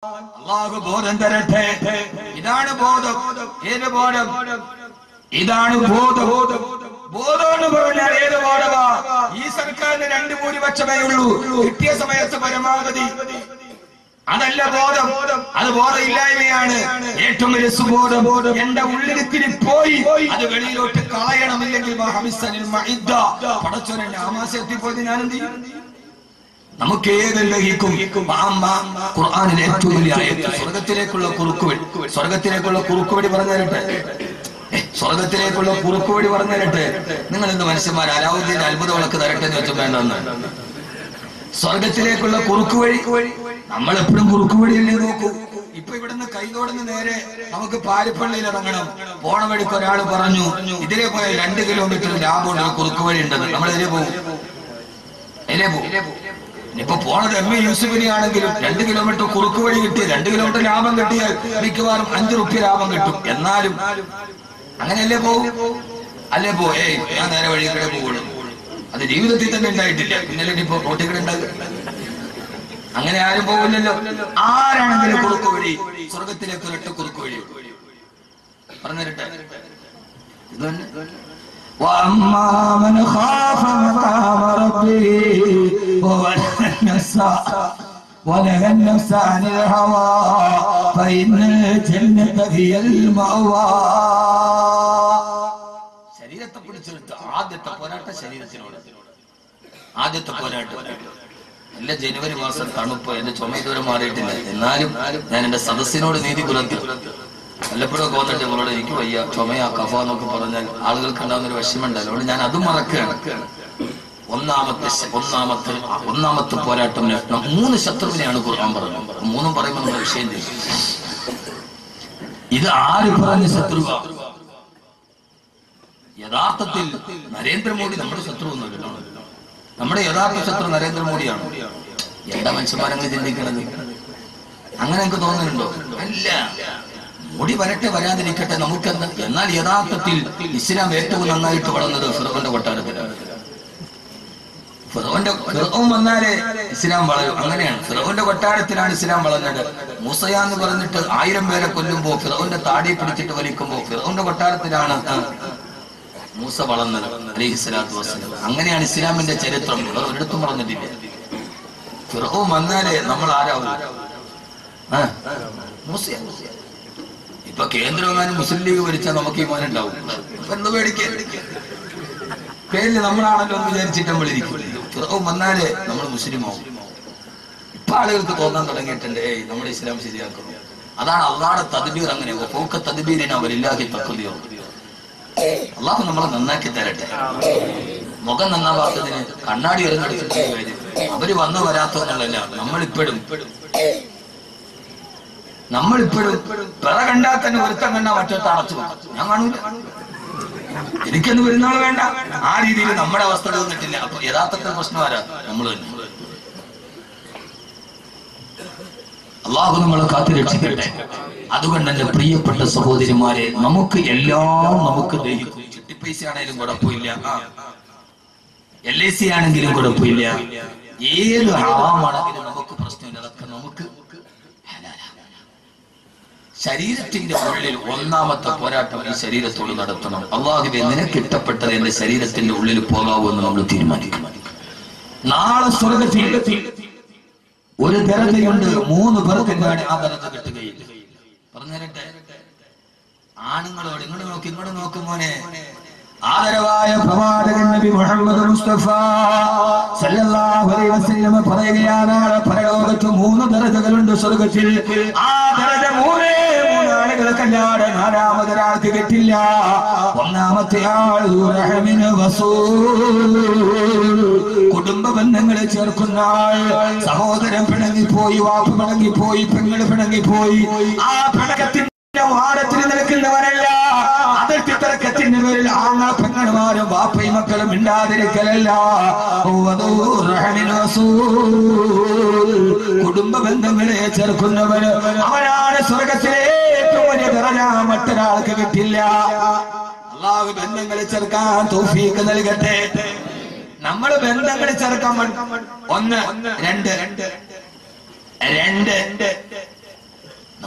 അള്ളാഹു ബോധം തരട്ടെ ഇതാണ് ബോധം ഏത് ബോധം ഇതാണ് ബോധം ബോധം എന്ന് പറഞ്ഞാൽ ഏത് ബോധമാ ഈ സർക്കാരിന് രണ്ട് ഭൂരിപക്ഷമേ ഉള്ളൂ കിട്ടിയ സമയത്ത് പരമാവധി അതല്ല ബോധം അത് ബോധമില്ലായ്മയാണ് ഏറ്റവും വലിയ സുബോധം എന്റെ ഉള്ളിലിത്തിരി പോയി അത് വെളിയിലോട്ട് കളയണമില്ലെങ്കിൽ മഹമിസ്സനിൽ മഇദ്ദ. പടച്ചോനെ ആമാശയത്തിൽ പോയി ഞാൻ എന്ത് ചെയ്യും നമുക്ക് ഏത് ലഹിക്കും ഖുർആാനിലെ ഏറ്റവും വലിയ ആയത്ത് സ്വർഗത്തിലേക്കുള്ള കുറുക്കുവഴി സ്വർഗത്തിലേക്കുള്ള കുറുക്കുവഴി പറഞ്ഞു തരട്ടെ ഏ, സ്വർഗത്തിലേക്കുള്ള കുറുക്കുവഴി പറഞ്ഞു തരട്ടെ നിങ്ങൾ എന്ത് മനുഷ്യന്മാർ അലാവുദ്ദീൻ അത്ഭുത വിളക്ക് തരട്ടെ എന്ന് വെച്ചാൽ വേണ്ടെന്ന് സ്വർഗത്തിലേക്കുള്ള കുറുക്കുവഴി നമ്മൾ എപ്പോഴും കുറുക്കുവഴിയല്ലേ നോക്കൂ ഇപ്പൊ ഇവിടുന്ന് കൈതോടുന്ന് നേരെ നമുക്ക് പാരിപ്പള്ളിയിൽ ഇറങ്ങണം പോണ വഴിക്ക് ഒരാൾ പറഞ്ഞു ഇതിലെ പോയ രണ്ട് കിലോമീറ്റർ ലാഭമുണ്ട് ഒരു കുറുക്കുവഴി ഉണ്ടെന്ന് നമ്മൾ ഇതിലെ പോകും അതിലേ പോകും ഇനിയിപ്പോ പോണത് എം എ യൂസുഫിനെ ആണെങ്കിലും രണ്ട് കിലോമീറ്റർ കുറുക്ക് വഴി കിട്ടി രണ്ട് കിലോമീറ്റർ ലാഭം കിട്ടിയാൽ മിക്കവാറും അഞ്ചു റുപ്യ ലാഭം കിട്ടും എന്നാലും അങ്ങനെയല്ലേ പോകും അല്ലേ പോ ഏയ് ഞാൻ നേരെ വഴി കൂടെ പോകുള്ളൂ അത് ജീവിതത്തിൽ തന്നെ ഉണ്ടായിട്ടില്ല ഇന്നലെ ഇനിയിപ്പോ റോട്ടിൽ കൂടെ ഉണ്ടാകുക അങ്ങനെ ആരും പോകില്ലല്ലോ ആരാണെങ്കിലും കുറുക്ക് വഴി സ്വർഗത്തിലേക്ക് ഒരൊറ്റ കുറുക്ക് വഴി പറഞ്ഞു തരട്ടെ ഇത് തന്നെ وأما من خاف مقام ربه ونهى النفس ونهى النفس عن الهوى فإن الجنة هي المأوى ശരീരത്തെ പിടിച്ചെടുത്ത് ആദ്യത്തെ പോരാട്ടം ശരീരത്തിനോട് ആദ്യത്തെ പോരാട്ടം എല്ലാ ജനുവരി മാസം തണുപ്പ് എന്റെ ചുമ ഇതുവരെ മാറിയിട്ടില്ല എന്നാലും ഞാൻ എന്റെ സദസ്സിനോട് നീതി പുലർത്തി വല്ലപ്പോഴും ഒക്കെ വന്നിട്ട് നിങ്ങളോട് എനിക്ക് വയ്യ ചുമയാ കഫ എന്നൊക്കെ പറഞ്ഞാൽ ആളുകൾക്ക് ഉണ്ടാകുന്ന ഒരു വിഷമമുണ്ടല്ലോ അതുകൊണ്ട് ഞാൻ അതും മറക്കുകയാണ് ഒന്നാമത്തെ ശ- ഒന്നാമത്തെ ഒന്നാമത്തെ പോരാട്ടം ലക്ഷണം മൂന്ന് ശത്രുവിനെയാണ് ഖുർആൻ പറഞ്ഞത് മൂന്നും പറയുമ്പോൾ നമ്മുടെ വിഷയം ചെയ്യും ഇത് ആര് പറഞ്ഞ ശത്രുവാ യഥാർത്ഥത്തിൽ നരേന്ദ്രമോദി നമ്മുടെ ശത്രു ഒന്നുമല്ല നമ്മുടെ യഥാർത്ഥ ശത്രു നരേന്ദ്രമോദിയാണ് എന്താ മനുഷ്യന്മാരങ്ങൾ ചിന്തിക്കണത് അങ്ങനെ എനിക്ക് തോന്നുന്നുണ്ടോ അല്ല മോഡി വരട്ടെ വരാതിരിക്കട്ടെ നമുക്കെന്താ എന്നാൽ യഥാർത്ഥത്തിൽ ഇസ്ലാം ഏറ്റവും നന്നായിട്ട് വളർന്നത് ഫിറോന്റെ കൊട്ടാരത്തിലാണ് ഫിറോന്റെ ഫിറോൻ വന്നാലേ ഇസ്ലാം വളരും അങ്ങനെയാണ് ഫിറോന്റെ കൊട്ടാരത്തിലാണ് ഇസ്ലാം വളർന്നത് മൂസയ എന്ന് പറഞ്ഞിട്ട് ആയിരം പേരെ കൊല്ലുമ്പോ ഫിറോന്റെ താടി പിടിച്ചിട്ട് വലിക്കുമ്പോ ഫിറോന്റെ കൊട്ടാരത്തിലാണ് ആ, മൂസ വളർന്നത് അലൈഹി സ്വലാത്തു വസ്സലാം അങ്ങനെയാണ് ഇസ്ലാമിന്റെ ചരിത്രം അത് ഒരിടത്തും പറഞ്ഞിട്ടില്ല ഫിറോൻ വന്നാലേ നമ്മൾ ആരാവും ആ, മൂസയാ ഇപ്പൊ കേന്ദ്രമെങ്ങാനും മുസ്ലിം ലീഗ് ഭരിച്ചാൽ നമുക്ക് ഈ മോൻ ഉണ്ടാവും അപ്പൊ എന്ത് പേടിക്കാൻ പേരില് നമ്മളാണല്ലോ എന്ന് വിചാരിച്ചിട്ട് നമ്മൾ ഇരിക്കും ഫിറോൻ വന്നാലേ നമ്മൾ മുസ്ലിം ആവും ഇപ്പൊ ആളുകൾക്ക് തോന്നാൻ തുടങ്ങിയിട്ടുണ്ട് ഏയ് നമ്മുടെ ഇസ്ലാം ശരിയാക്കുന്നു അതാണ് അള്ളാടെ തദ്ബീർ അങ്ങനെ പോക്ക തദ്ബീരിന് അവരില്ലാതെ തക്കുതിയോ അള്ളാഹു നമ്മളെ നന്നാക്കി തരട്ടെ മുഖം നന്നാവാത്തതിന് കണ്ണാടി എറിഞ്ഞെടുത്തിട്ട് കാര്യം അവര് വന്നു വരാത്തവരല്ല നമ്മളിപ്പോഴും നമ്മളിപ്പോഴും പിറ കണ്ടാൽ തന്നെ ഒരുത്തം കണ്ടാ മറ്റൊരുത്ത അടച്ചു വെക്കും ഞാൻ കാണൂല എനിക്കൊന്നും വരുന്നവള് വേണ്ട ആ രീതിയിൽ നമ്മുടെ അവസ്ഥ തോന്നിട്ടില്ല അപ്പൊ യഥാർത്ഥത്തിൽ പ്രശ്നം ആരാ നമ്മൾ തന്നെ അള്ളാഹു നമ്മളെ കാത്തുരക്ഷിക്കട്ടെ അതുകൊണ്ട് എന്റെ പ്രിയപ്പെട്ട സഹോദരിമാരെ നമുക്ക് എല്ലാം നമുക്ക് ദഹിക്കും ചിട്ടിപ്പൈസ ആണെങ്കിലും കുഴപ്പമില്ല എൽ ഐ സി ആണെങ്കിലും കുഴപ്പമില്ല ഏത് ഹറാമാണെങ്കിലും നമുക്ക് പ്രശ്നമില്ല അതൊക്കെ നമുക്ക് ഹലാലാണ്. ശരീരത്തിന്റെ ഉള്ളിൽ ഒന്നാമത്തെ പോരാട്ടം ഈ ശരീരത്തോട് നടത്തണം അള്ളാഹുബെ നിനക്ക് ഇഷ്ടപ്പെട്ടത് എന്റെ ശരീരത്തിന്റെ ഉള്ളിൽ പോകാവൂ എന്ന് നമ്മൾ തീരുമാനിക്കും നാളെ സ്വർഗത്തിൽ ഒരു ദരതയുണ്ട് മൂന്ന് പേർക്ക് വേണ്ടി ആ ദരത കിട്ടുകയില്ല പറഞ്ഞു തരട്ടെ ആണുങ്ങളോട് ഇങ്ങോട്ട് നോക്കി ഇങ്ങോട്ട് നോക്കും മോനെ ആദരവായ പ്രവാചകൻ നബി മുഹമ്മദ് മുസ്തഫ സല്ലല്ലാഹു അലൈഹി വസല്ലം പറയുകയാണ് നാളെ പരലോകത്ത് മൂന്ന് ദരജകളുണ്ട് സ്വർഗത്തിൽ ആ ദരജ മൂന്നേ മൂന്നാളുകൾക്കല്ലാതെ നാലാമതൊരാൾക്ക് കിട്ടില്ല ഒന്നാമത്തെ ആൾ റഹമിന് കുടുംബ ബന്ധങ്ങളെ ചേർക്കുന്ന ആൾ സഹോദരൻ പിണങ്ങിപ്പോയി വാപ്പ് പിണങ്ങിപ്പോയി പെങ്ങള് പിണങ്ങിപ്പോയി ആ പിണക്കത്തിന്റെ വാരത്തിൽ നിൽക്കുന്നവരല്ല അതിർത്തി തർക്കത്തിന്റെ പേരിൽ ആങ്ങള പെങ്ങന്മാരും വാപ്പയും മക്കളും മിണ്ടാതിരിക്കലല്ല വധൂ റഹമിന് റസൂൽ. കുടുംബ ബന്ധങ്ങളെ ചേർക്കുന്നവന് അവനാണ് സ്വർഗത്തിലെ ഏറ്റവും വലിയ നിറഞ്ഞ മറ്റൊരാൾക്ക് കിട്ടില്ല അള്ളാഹു ബന്ധങ്ങളെ ചേർക്കാൻ തോഫീക്ക് നൽകട്ടെ നമ്മൾ ബന്ധങ്ങളെ ചേർക്കാൻ വേണ്ടി- ഒന്ന് രണ്ട് രണ്ട്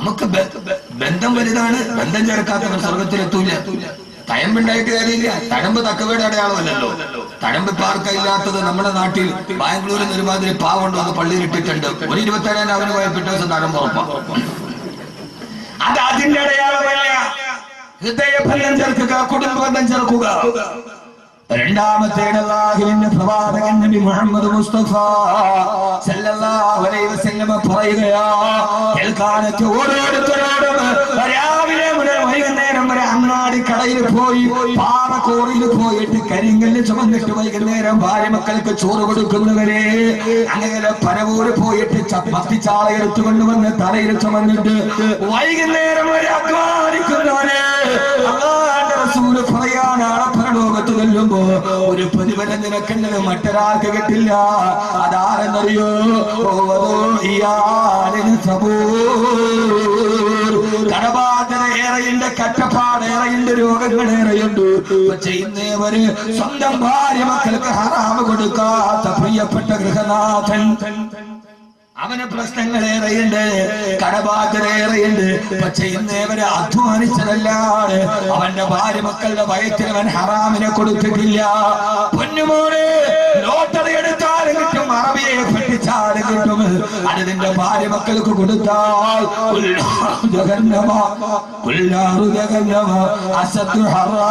നമുക്ക് ബ- ബ- ബന്ധം വലുതാണ് ബന്ധം ചേർക്കാത്തവൻ സ്വർഗത്തിലെത്തൂല തയമ്പുണ്ടായിട്ട് കാര്യമില്ല തഴമ്പ് തക്കവയുടെ അടയാളമല്ലല്ലോ തഴമ്പ് പാർക്ക ഇല്ലാത്തത് നമ്മുടെ നാട്ടിൽ ബാംഗ്ലൂരിൽ നിന്ന് ഒരുമാതിരി പാവുണ്ട് വന്ന് പള്ളിയിൽ ഇട്ടിട്ടുണ്ട് ഒരു ഇരുപത്തേഴാം അവന് പോയ പിറ്റേ ദിവസം തഴമ്പ് ഉറപ്പാണ് അത് അതിന്റെ അടയാളമല്ല ഹൃദയബന്ധം ചേർക്കുക കുടുംബബന്ധം ചേർക്കുക രണ്ടാമത്തേത് അല്ലാഹുവിന്റെ പ്രവാചകൻ നബി മുഹമ്മദ് മുസ്തഫ സല്ലല്ലാഹു അലൈഹി വസല്ലം പറയുകയാ കേൾക്കാനൊക്കെ ഓരോരുത്തരോടും രാവിലെ മുതൽ വൈകുന്നേരം വരെ അങ്ങാടി കടയിൽ പോയി പാറക്കോറിൽ പോയിട്ട് കരിങ്കല്ല് ചുമന്നിട്ട് വൈകുന്നേരം ഭാര്യ മക്കൾക്ക് ചോറ് കൊടുക്കുന്നവരെ അങ്ങനെ പരവൂര് പോയിട്ട് ചപ്പത്തി ചാള എടുത്തുകൊണ്ടുവന്ന് തലയിൽ ചുമന്നിട്ട് വൈകുന്നേരം വരെ അധ്വാനിക്കുന്നവരെ അള്ളാന്റെ റസൂല് പറയാനാണ് പരലോകത്ത് വെല്ലുമ്പോ ഒരു പ്രതിഫലം നിനക്കുള്ളത് മറ്റൊരാൾക്ക് കിട്ടില്ല അതാരെന്നറിയോ ഓ, അതോ ഇയാളിന് സബൂർ. കടബാധ്യത ഏറെയുണ്ട് കറ്റപ്പാട് ഏറെയുണ്ട് രോഗങ്ങൾ ഏറെയുണ്ട് പക്ഷെ ഇന്നേവര് സ്വന്തം ഭാര്യ മക്കൾക്ക് ഹറാമ് കൊടുക്കാത്ത പ്രിയപ്പെട്ട ഗൃഹനാഥൻ അവന് പ്രശ്നങ്ങൾ ഏറെയുണ്ട് കടബാധ്യത ഏറെയുണ്ട് പക്ഷെ ഇന്നേവരെ അധ്വാനിച്ചതല്ലാണ് അവന്റെ ഭാര്യ മക്കളുടെ വയറ്റിൽ അവൻ ഹറാമിനെ കൊടുത്തിട്ടില്ല പൊന്നുമോനെ ലോട്ടറി എടുത്താലും കിട്ടും അറബിയെ പെട്ടിച്ചാലും കിട്ടും അത് നിന്റെ ഭാര്യ മക്കൾക്ക് കൊടുത്താൽ ഉല്ലാഹു ജഹന്നമ ഉല്ലാഹു ജഹന്നമ അസത്തു ഹറാ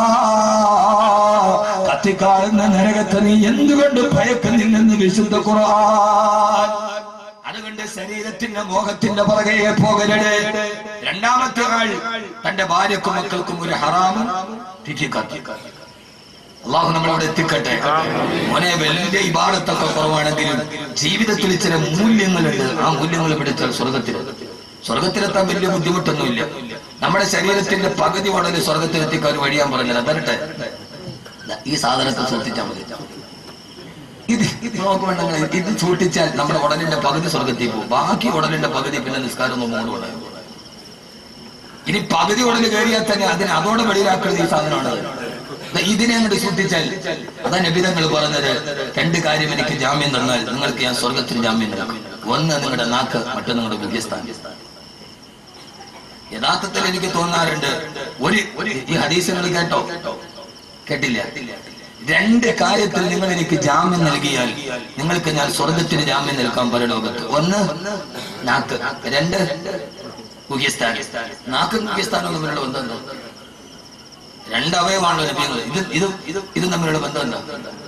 കത്തിക്കാളുന്ന നരകത്തെ നീ എന്തുകൊണ്ട് ഭയക്കുന്നില്ലെന്ന് വിശുദ്ധ ഖുർആൻ അതുകൊണ്ട് ശരീരത്തിന്റെ മോഹത്തിന്റെ പുറകെ പോകരുത് രണ്ടാമത്തെ ആൾ തന്റെ ഭാര്യക്കും മക്കൾക്കും ഒരു ഹറാമും തിരിക്കാത്തി അള്ളാഹു നമ്മളോട് എത്തിക്കട്ടെ മോനെ വലിയ ഇബാദത്തൊക്കെ കുറവാണെങ്കിലും ജീവിതത്തിൽ ചില മൂല്യങ്ങളുണ്ട് ആ മൂല്യങ്ങൾ പിടിച്ചാൽ സ്വർഗത്തിൽ സ്വർഗത്തിലെത്താൻ വലിയ ബുദ്ധിമുട്ടൊന്നുമില്ല നമ്മുടെ ശരീരത്തിന്റെ പകുതി ഉടനെ സ്വർഗത്തിലെത്തിക്കാൻ ഒരു വഴിയാൻ പറഞ്ഞത് അതരട്ടെ ഈ സാധനത്തെ ശ്രദ്ധിച്ചാൽ മതി ഇത് ഇത് നോക്കുമ്പോണ്ടെങ്കിൽ ഇത് സൂക്ഷിച്ചാൽ നമ്മുടെ ഉടലിന്റെ പകുതി സ്വർഗത്തിൽ പോകും ബാക്കി ഉടലിന്റെ പകുതി പിന്നെ നിസ്കാരം ഒന്നും കൊണ്ടുപോകും ഇനി പകുതി ഉടൽ കയറിയാൽ തന്നെ അതിന് അതോടെ വെളിയിലാക്കുന്നത് ഈ സാധനമാണ് ദാ ഇതിനെ അങ്ങോട്ട് സൂക്ഷിച്ചാൽ അതാ നബിതങ്ങൾ പറഞ്ഞത് രണ്ട് കാര്യം എനിക്ക് ജാമ്യം തന്നാൽ നിങ്ങൾക്ക് ഞാൻ സ്വർഗത്തിൽ ജാമ്യം നൽകും ഒന്ന് നിങ്ങളുടെ നാക്ക് മറ്റൊന്ന് നിങ്ങളുടെ ബുദ്ധിസ്ഥാനം യഥാർത്ഥത്തിൽ എനിക്ക് തോന്നാറുണ്ട് ഒരു ഒരു ഈ ഹദീസുകൾ കേട്ടോ കേട്ടില്ല രണ്ട് കാര്യത്തിൽ നിങ്ങൾ എനിക്ക് ജാമ്യം നൽകിയാൽ നിങ്ങൾക്ക് ഞാൻ സ്വർഗത്തിന് ജാമ്യം നൽകാൻ പരലോകത്ത് ഒന്ന് നാക്ക് രണ്ട് മുഖ്യസ്ഥാനം നാക്കും മുഖ്യസ്ഥാനവും തമ്മിലുള്ള ബന്ധം എന്താ രണ്ട് അവയവാണല്ലോ ലഭ്യങ്ങൾ ഇത് ഇത് ഇത് ഇത് തമ്മിലുള്ള ബന്ധം എന്താ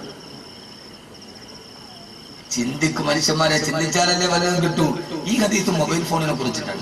ചിന്തിക്ക് മനുഷ്യന്മാരെ ചിന്തിച്ചാലല്ലേ വല്ലതും കിട്ടൂ ഈ ഹദീസ് മൊബൈൽ ഫോണിനെ കുറിച്ചിട്ടാണ്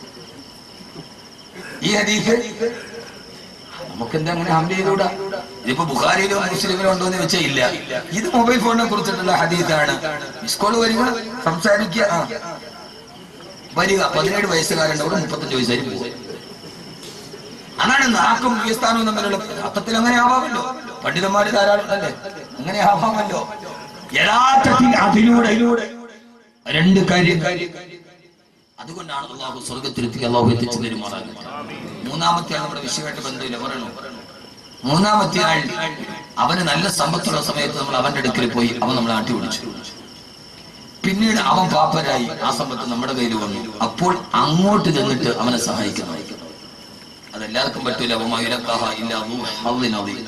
ഈ ഹദീസ് നമുക്ക് എന്താ അങ്ങനെ ഹംല ചെയ്തുകൂടാ ഇതിപ്പോ ബുഖാരിയിലോ മുസ്ലിമിലോ ഉണ്ടോ എന്ന് വെച്ചാൽ ഇല്ല ഇത് മൊബൈൽ ഫോണിനെ കുറിച്ചിട്ടുള്ള ഹദീസാണ് മിസ്കോൾ വരിക സംസാരിക്കുക ആ. വരിക പതിനേഴ് വയസ്സുകാരുണ്ടവിടെ മുപ്പത്തഞ്ച് വയസ്സായി പോകും അതാണ് നാക്കും മുഖ്യസ്ഥാനവും തമ്മിലുള്ള അർത്ഥത്തിൽ അങ്ങനെ ആവാമല്ലോ പണ്ഡിതന്മാര് ധാരാളം അല്ലേ അങ്ങനെ ആവാമല്ലോ യഥാർത്ഥത്തിൽ അതിലൂടെ രണ്ട് കാര്യം അതുകൊണ്ടാണ് അള്ളാഹു സ്വർഗത്തിലെത്തി അള്ളാഹു എത്തിച്ചു തരുമാറാകുന്നത് മൂന്നാമത്തെ ആൾ നമ്മുടെ വിഷയമായിട്ട് ബന്ധമില്ല പറയണു മൂന്നാമത്തെ ആൾ അവന് നല്ല സമ്പത്തുള്ള സമയത്ത് നമ്മൾ അവന്റെ അടുക്കൽ പോയി അവൻ നമ്മളെ ആട്ടി പിടിച്ചു പിന്നീട് അവൻ പാപ്പരായി ആ സമ്പത്ത് നമ്മുടെ കയ്യിൽ വന്നു അപ്പോൾ അങ്ങോട്ട് ചെന്നിട്ട് അവനെ സഹായിക്കുന്നു അതെല്ലാവർക്കും പറ്റൂല അവമായിലക്കാഹ ഇല്ല അബൂ ഹള്ളിൻ അദീം.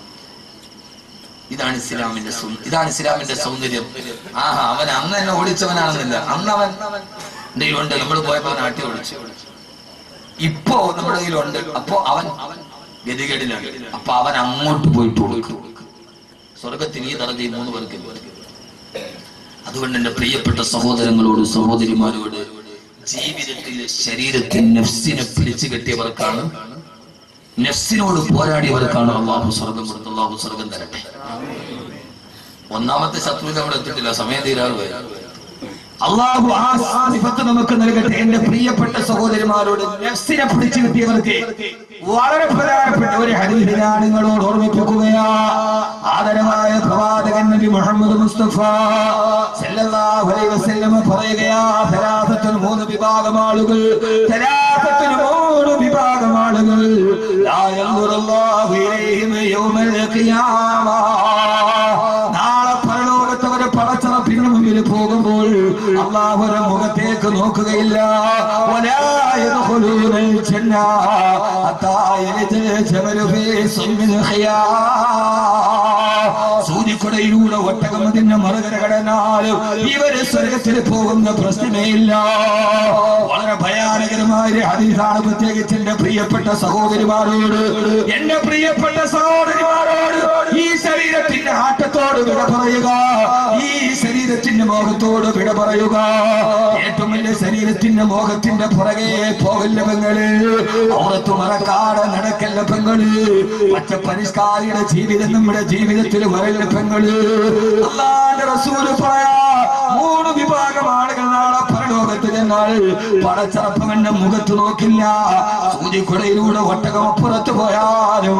ഇതാണ് ഇസ്ലാമിന്റെ സൗ- ഇതാണ് ഇസ്ലാമിന്റെ സൗന്ദര്യം ആഹാ അവൻ അന്ന് എന്നെ ഓടിച്ചവനാണെന്നില്ല അന്ന് അവൻ എന്റെ കയ്യിലുണ്ട് നമ്മൾ പോയപ്പോ അവൻ ആട്ടി ഓടിച്ചു ഇപ്പോ നമ്മുടെ കയ്യിലുണ്ട് അപ്പോ അവൻ ഗതികേടിലാണ് അപ്പൊ അവൻ അങ്ങോട്ട് പോയിട്ട് കൊടുക്കും സ്വർഗത്തിന് ഈ തറഞ്ഞ ഈ മൂന്ന് പേർക്ക് അതുകൊണ്ട് എന്റെ പ്രിയപ്പെട്ട സഹോദരങ്ങളോട് സഹോദരിമാരോട് ജീവിതത്തിൽ ശരീരത്തിൽ നെഫ്സിനെ പിടിച്ചു കെട്ടിയവർക്കാണ് നെഫ്സിനോട് പോരാടിയവർക്കാണ് അള്ളാഹു സ്വർഗം കൊടുത്ത് അള്ളാഹു സ്വർഗം തരട്ടെ ഒന്നാമത്തെ ശത്രുവിനെ നമ്മൾ എത്തിയിട്ടില്ല സമയം തീരാറ് പോയി അള്ളാഹു ആ സിഫത്ത് നമുക്ക് നൽകട്ടെ എന്റെ പ്രിയപ്പെട്ട സഹോദരിമാരോട് നെഫ്സിനെ പിടിച്ചു കിട്ടിയവർക്ക് വളരെ പ്രധാനപ്പെട്ട ഒരു ഹദീസ് ഞാൻ നിങ്ങളോട് ഓർമ്മിപ്പിക്കുകയാ ആദരവായ പ്രവാചകൻ നബി മുഹമ്മദ് മുസ്തഫ സല്ലല്ലാഹു അലൈഹി വസല്ലം പറയുകയാ സലാസത്തിൽ മൂന്ന് വിഭാഗം ആളുകൾ സലാസത്തിൽ മൂന്ന് വിഭാഗം ആളുകൾ ലാ യൻദുറുല്ലാഹു ഇലൈഹിം യൗമൽ ഖിയാമ നാളെ പരലോകത്ത് അവരെ പടച്ചറപ്പിന് മുമ്പിൽ പോകുമ്പോൾ അള്ളാഹുര മുഖത്തേക്ക് നോക്കുകയില്ല വലാ يدخلون الجنة حتى يلج الجمل في سم الخيام സൂര്യക്കുടയിലൂടെ ഒട്ടകം അതിന്റെ മറുകര കടന്നാലും ഇവര് സ്വർഗത്തിൽ പോകുന്ന പ്രശ്നമേ ഇല്ല വളരെ ഭയാനകരമായ ഒരു ഹദീസാണ് പ്രത്യേകിച്ച് എന്റെ പ്രിയപ്പെട്ട സഹോദരിമാരോട് എന്റെ പ്രിയപ്പെട്ട സഹോദരിമാരോട് ഈ ശരീരത്തിന്റെ ആട്ടത്തോട് വിട പറയുക ഈ ശരീരത്തിന്റെ മോഹത്തോട് വിട പറയുക ഏറ്റവും വലിയ ശരീരത്തിന്റെ മോഹത്തിന്റെ പുറകെ പോകല്ല പെങ്ങള് ഔറത്ത് മറക്കാതെ നടക്കല്ല പെങ്ങള് പച്ച പരിഷ്കാരിയുടെ ജീവിതം നമ്മുടെ ജീവിതത്തിൽ വരല്ല പെങ്ങള് അള്ളാന്റെ റസൂല് പറയാ മൂന്ന് വിഭാഗം ആളുകൾ നാളെ പരലോകത്ത് ചെന്നാൽ പടച്ചറപ്പവന്റെ മുഖത്ത് നോക്കില്ല സൂര്യക്കുടയിലൂടെ ഒട്ടകം അപ്പുറത്ത് പോയാലും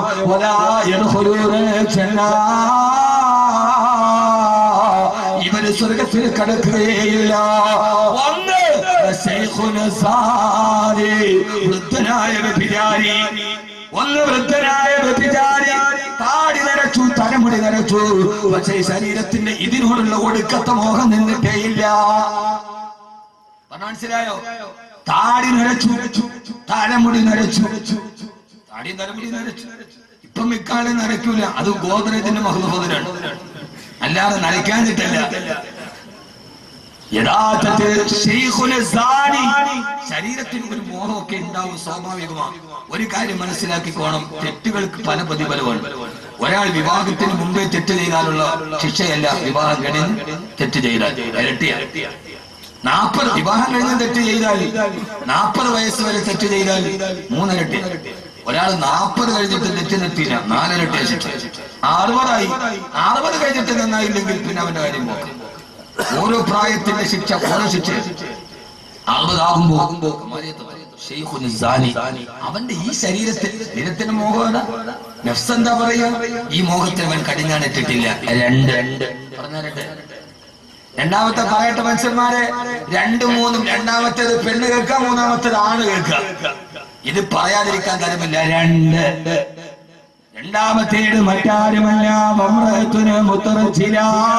ഇവര് സ്വർഗത്തിൽ കടക്കുകയില്ല ഒന്ന് ശൈഖുന സാരി, വൃദ്ധനായ വ്യഭിചാരി ഒന്ന് വൃദ്ധനായ വ്യഭിചാരി താടി നരച്ചു തലമുടി നരച്ചു പക്ഷേ ശരീരത്തിന്റെ ഇതിനോടുള്ള ഒടുക്കത്തെ മോഹം നിന്നിട്ടേയില്ല പറഞ്ഞ മനസ്സിലായോ താടി നരച്ചു തലമുടി നരച്ചു താടി തലമുടി നരച്ചു ഇപ്പം ഇക്കാളെ നരയ്ക്കൂല അത് ഗോദ്രേജിന്റെ മഹബോധനാണ് അല്ലാതെ നരയ്ക്കാനിട്ടല്ല യഥാർത്ഥത്തിൽ ശൈഖുന സാനി. ശരീരത്തിന് ഒരു മോഹമൊക്കെ ഉണ്ടാവും സ്വാഭാവികമാണ് ഒരു കാര്യം മനസ്സിലാക്കിക്കോണം തെറ്റുകൾക്ക് പല പ്രതിഫലമാണ് ഒരാൾ വിവാഹത്തിന് മുമ്പേ തെറ്റ് ചെയ്താലുള്ള ശിക്ഷയല്ല വിവാഹം കഴിഞ്ഞ് തെറ്റ് ചെയ്താൽ ഇരട്ടിയാണ് നാൽപ്പത് വിവാഹം കഴിഞ്ഞ് തെറ്റ് ചെയ്താൽ നാൽപ്പത് വയസ്സ് വരെ തെറ്റ് ചെയ്താൽ മൂന്നിരട്ടി ഒരാൾ നാൽപ്പത് കഴിഞ്ഞിട്ട് തെറ്റ് നിർത്തിയില്ല നാലിരട്ടി ശിക്ഷ അറുപതായി അറുപത് കഴിഞ്ഞിട്ട് നന്നായില്ലെങ്കിൽ പിന്നെ അവന്റെ കാര്യം നോക്കാം ഓരോ പ്രായത്തിന്റെ ശിക്ഷ ഓരോ ശിക്ഷ അറുപതാകുമ്പോ ശൈഖുൻ സാനി. അവന്റെ ഈ ശരീരത്തിൽ ശരീരത്തിന് മോഹമാണ് നഫ്സ് എന്താ പറയാ ഈ മോഹത്തിന് അവൻ കടിഞ്ഞാണിട്ടിട്ടില്ല രണ്ട് രണ്ട് പറഞ്ഞ രണ്ട് രണ്ടാമത്തെ പറയട്ടെ മനുഷ്യന്മാരെ രണ്ടും മൂന്നും രണ്ടാമത്തേത് പെണ്ണ് കേൾക്കുക മൂന്നാമത്തേത് ആണ് കേൾക്കുക ഇത് പറയാതിരിക്കാൻ കാര്യമില്ല രണ്ട് രണ്ടാമത്തേത് മറ്റാരുമല്ല മമ്രത്തുന് മുത്തറച്ചില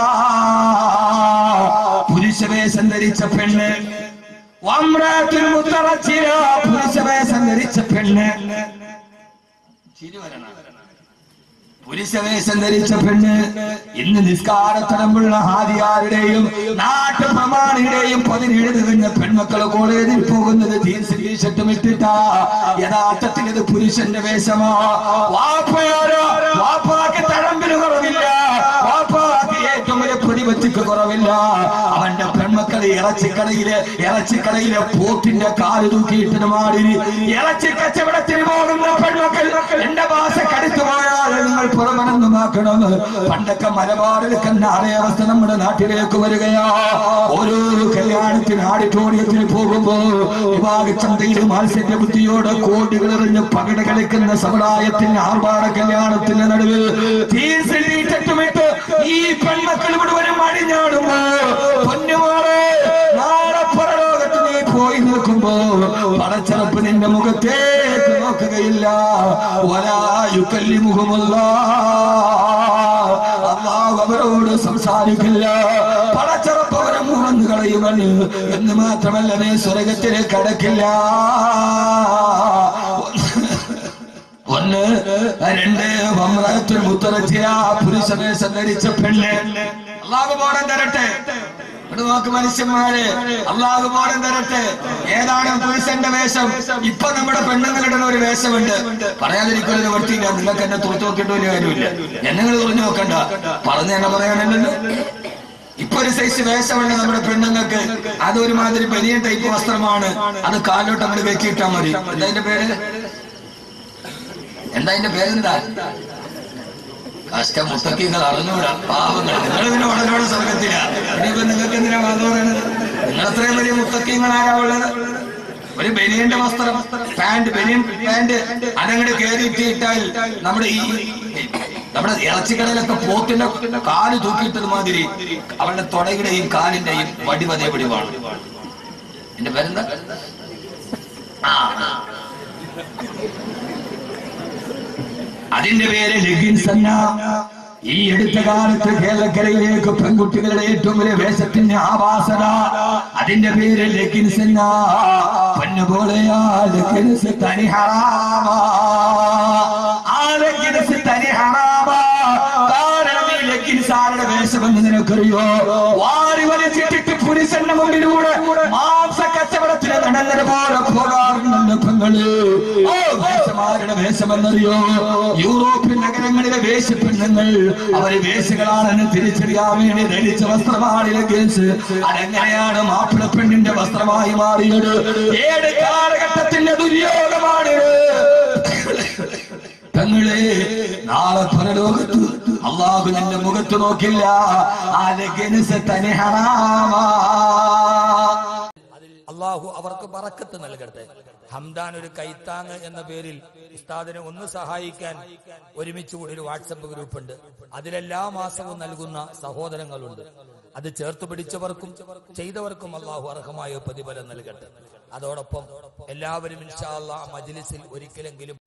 പുരുഷവേഷം ധരിച്ച പെണ്ണ് വമ്രത്തുന് മുത്തറച്ചില പുരുഷവേഷം ധരിച്ച പെണ്ണ് ചിരി വരണം പുരുഷവേഷം ധരിച്ച പെണ്ണ് ഇന്ന് നിസ്കാരത്തടമ്പുള്ള ഹാദിയാരുടെയും നാട്ടു പ്രമാണിയുടെയും പതിനേഴ് തികഞ്ഞ പെൺമക്കള് കോളേജിൽ പോകുന്നത് ജീൻസ് ടീഷർട്ടും ഇട്ടിട്ടാ യഥാർത്ഥത്തിൽ ഇത് പുരുഷന്റെ വേഷമാ വാപ്പയാരോ വാപ്പാക്ക് തഴമ്പിന് കുറവില്ല വാപ്പാക്ക് ഏറ്റവും വലിയ പ്രതിപത്തിക്ക് കുറവില്ല അവന്റെ പെൺമക്കള് ഇറച്ചിക്കടയില് ഇറച്ചിക്കടയിലെ പോത്തിന്റെ കാല് തൂക്കിയിട്ടിന് മാടി ഇറച്ചി കച്ചവടത്തിന് പോകുന്ന പെൺമക്കൾ എന്റെ ഭാഷ കടുത്തു പോയാൽ നിങ്ങൾ പുറമനന്നുമാക്കണം പണ്ടൊക്കെ മലബാറിൽ കണ്ടാറേ അവസ്ഥ നമ്മുടെ നാട്ടിലേക്ക് വരികയാ ഓരോ കല്യാണത്തിന് ആഡിറ്റോറിയത്തിന് പോകുമ്പോ വിവാഹ ചന്തയിൽ മാത്സര്യ ബുദ്ധിയോടെ കോടികൾ എറിഞ്ഞ് പകിട കളിക്കുന്ന സമുദായത്തിന് ആർഭാട കല്യാണത്തിന്റെ നടുവിൽ തീർച്ചയായിട്ടുമിട്ട് ഈ പെൺമക്കൾ മുഴുവനും അടിഞ്ഞാടുമ്പോ പൊന്നുമാറെ നാളെ പരലോകത്ത് നീ പോയി നിൽക്കുമ്പോ പടച്ചറപ്പ് നിന്റെ മുഖത്തേക്ക് നോക്കുകയില്ല ഒരായുക്കല്ലി മുഖമല്ല അള്ളാഹ് അവരോട് സംസാരിക്കില്ല പടച്ചറപ്പ് അവരെ മുറന്നു കളയുമെന്ന് എന്ന് മാത്രമല്ല നീ സ്വർഗത്തിൽ കടക്കില്ല ഒന്ന് രണ്ട് വമ്രത്തിൽ മുത്തറച്ചിയ പുരുഷവേഷം ധരിച്ച പെണ്ണ് അള്ളാഹു ബോധം തരട്ടെ ഇവിടെ നോക്ക് മനുഷ്യന്മാരെ അള്ളാഹു ബോധം തരട്ടെ ഏതാണ് പുരുഷന്റെ വേഷം ഇപ്പൊ നമ്മുടെ പെണ്ണുങ്ങളുടെ ഒരു വേഷമുണ്ട് പറയാതിരിക്കുന്നത് വർത്തിയില്ല നിങ്ങൾക്ക് എന്നെ തുറച്ചു നോക്കേണ്ട ഒരു കാര്യമില്ല എന്നെ തുറഞ്ഞു നോക്കണ്ട പറഞ്ഞു തന്നെ പറയാനല്ലോ ഇപ്പൊ ഒരു സൈസ് വേഷമുണ്ട് നമ്മുടെ പെണ്ണുങ്ങൾക്ക് അത് ഒരുമാതിരി വലിയ ടൈപ്പ് വസ്ത്രമാണ് അത് കാലിലോട്ട് അങ്ങോട്ട് വെച്ചിട്ടാ മതി എന്താ അതിന്റെ പേര് എന്താ അതിന്റെ പേരെന്താ കഷ്ട മുത്തക്കിങ്ങൾ അറിഞ്ഞൂടാ പാവങ്ങൾ നിങ്ങൾ പിന്നെ ഉടനോടെ സ്വർഗത്തില ഇനിയിപ്പോ നിങ്ങൾക്ക് എന്തിനാ വാദം പറയുന്നത് നിങ്ങൾ അത്രയും വലിയ മുത്തക്കിങ്ങൾ ആരാ ഉള്ളത് ഒരു ബനിയന്റെ വസ്ത്രം പാന്റ് ബനിയൻ പാന്റ് അതങ്ങോട്ട് കയറിയിട്ടിട്ടാൽ നമ്മുടെ ഈ നമ്മുടെ ഇറച്ചിക്കടയിലൊക്കെ പോത്തിന്റെ കാല് തൂക്കിയിട്ടത് മാതിരി അവളുടെ തുടയുടെയും കാലിന്റെയും വടിവതേ പിടിവാണ് എന്റെ പേരെന്താ ആ ആ. അതിന്റെ പേര് ലെഗിൻസ് എന്ന ഈ അടുത്ത കാലത്ത് കേരളക്കരയിലേക്ക് പെൺകുട്ടികളുടെ ഏറ്റവും വലിയ വേഷത്തിന്റെ ആവാസന അതിന്റെ പേര് ലെഗിൻസ് എന്ന പൊന്നുപോലെയാല് കിടസ് തനി ഹറാമാ ആരെ കിടസ് തനി ഹറാമാ കാരണം ഈ ലഗിൻസ് ആരുടെ വേഷമെന്ന് നിനക്കറിയോ വാരി വലിച്ചിട്ടിട്ട് പുരുഷന്റെ മുമ്പിലൂടെ മാംസ കച്ചവടത്തിന് നടന്നത് പോലെ പോകാറുണ്ടല്ലോ പെങ്ങള് ഓ വേഷമാരുടെ വേഷമെന്നറിയോ യൂറോപ്യൻ നഗരങ്ങളിലെ വേഷപ്പെണ്ണുങ്ങൾ അവര് വേഷങ്ങളാണെന്ന് തിരിച്ചറിയാൻ വേണ്ടി ധരിച്ച വസ്ത്രമാണ് ലഗേജ് അതെങ്ങനെയാണ് മാപ്പിള പെണ്ണിന്റെ വസ്ത്രമായി മാറിയത് ഏത് കാലഘട്ടത്തിന്റെ ദുര്യോഗമാണ് തങ്ങളെ നാളെ പരലോകത്ത് അള്ളാഹു നിന്റെ മുഖത്ത് നോക്കില്ല ആ ലഗൻസ് തനി ഹറാമാ അള്ളാഹു അവർക്ക് പറക്കത്ത് നൽകട്ടെ ഹംദാൻ ഒരു കൈത്താങ് എന്ന പേരിൽ ഉസ്താദിനെ ഒന്ന് സഹായിക്കാൻ ഒരുമിച്ച് കൂടി ഒരു വാട്സപ്പ് ഗ്രൂപ്പ് ഉണ്ട് അതിലെല്ലാ മാസവും നൽകുന്ന സഹോദരങ്ങളുണ്ട് അത് ചേർത്ത് പിടിച്ചവർക്കും ചെയ്തവർക്കും അള്ളാഹു അർഹമായ പ്രതിഫലം നൽകട്ടെ അതോടൊപ്പം എല്ലാവരും ഇൻഷാ അള്ളാഹ് മജ്ലിസിൽ ഒരിക്കലെങ്കിലും